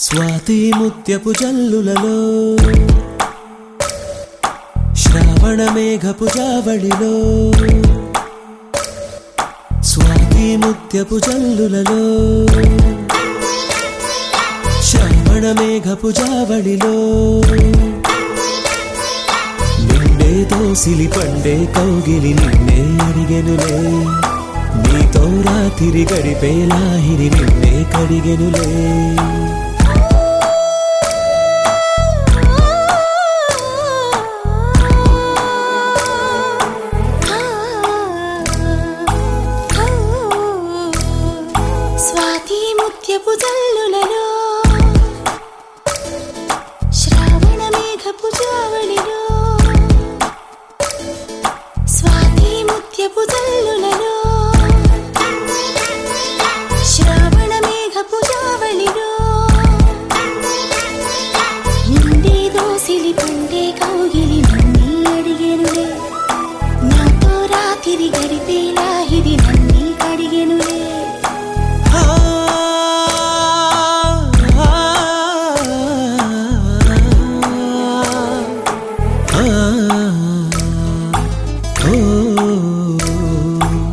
స్వాతి ముత్యపు జల్లులలో శ్రావణ మేఘపు జావళిలో స్వాతి ముత్యపు జల్లులలో శ్రావణ మేఘపు జావళిలో నిన్నే దోసిలి పండే కౌగిలి నిన్నే అడిగెనులే నీతో రాతిరి గడిపే లాహిరి నిన్నే కడిగెనులే స్వాతి ముత్యపు జల్లులలో శ్రావణ మేఘపు జావళిలో స్వాతి ముత్యపు జల్లులలో శ్రావణ మేఘపు జావళిలో నిండే దోసిలి పండే కౌగిలి నన్ను అడిగెనులే నాతో రాతిరి గడిపే లాహిరి నన్ని కడిగెనులే ఆ, ఆ, ఆ, ఓ.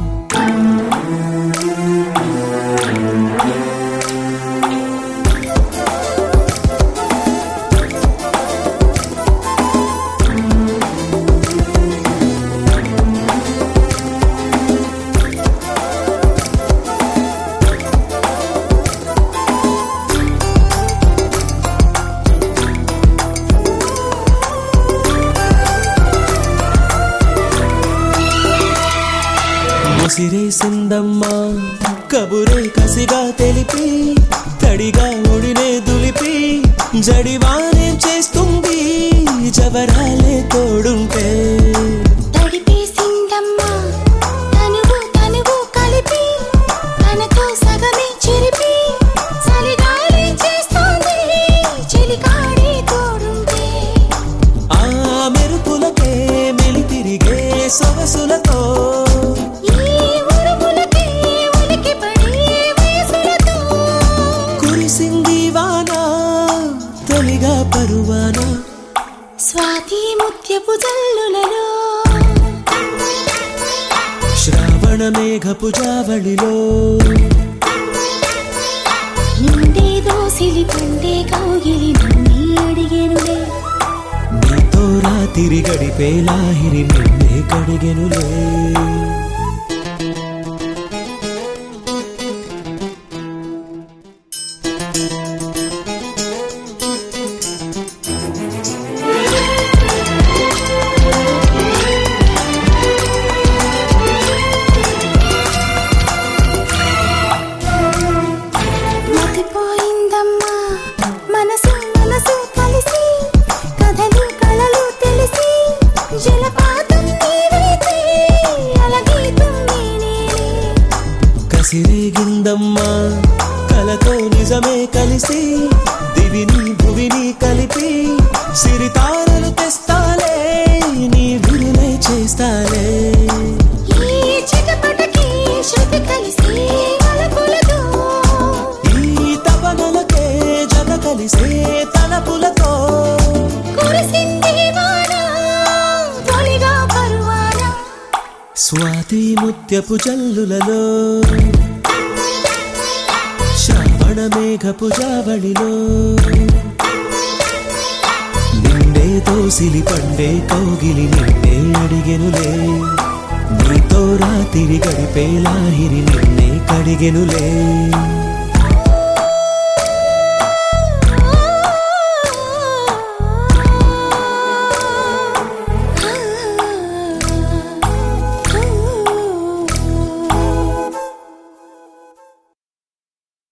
ముసిరేసిందమ్మా కబురే కసిగా తెలిపి తడిగా ఉడినే దులిపి జడివానేం చేస్తుంది జవరాలే తోడుంటే తడిపేసిందమ్మా తనువు తనువు కలిపి తనతో సగమే చెరిపి చలిగాలి చేస్తోంది చెలికాడే తోడుంటే ఆ మెరుపులకే మెలి తిరిగే సొగసులతో ఈ ఉరుములకే ఉలికి పడే వయసులతో కురిసింది వాన తొలిగా పరువాన స్వాతి ముత్యపు జల్లులలో శ్రావణ మేఘపు జావళిలో నిండే దోసిలి పండే కౌగిలి నన్ని అడిగెనులే నీతో రాతిరి గడిపే లాహిరి నిన్నే కడిగెనులే మతిపోయిందమ్మా మనసు మనసు కలిసి కథలు కళలు తెలిసి జలపాతం నీవైతే అలగీతం నేనే కసిరేగిందమ్మా కలతో నిజమే కలిసి దివిని భువిని కలిపి సిరితారలు తెస్తాలే నీ విరులే చేస్తాలే ఈ చిటపటకి శృతి కలిసి అలపులతో ఈ తపనలకే జత కలిసే తలపులతో కురిసింది వాన తొలిగా పరువాన స్వాతి ముత్యపు జల్లులలో శ్రావణ మేఘపు జావళిలో నిన్నే దోసిలి పండే కౌగిలి నిన్నే అడిగెనులే నీతో రాతిరి గడిపే లాహిరి నిన్నే కడిగెనులే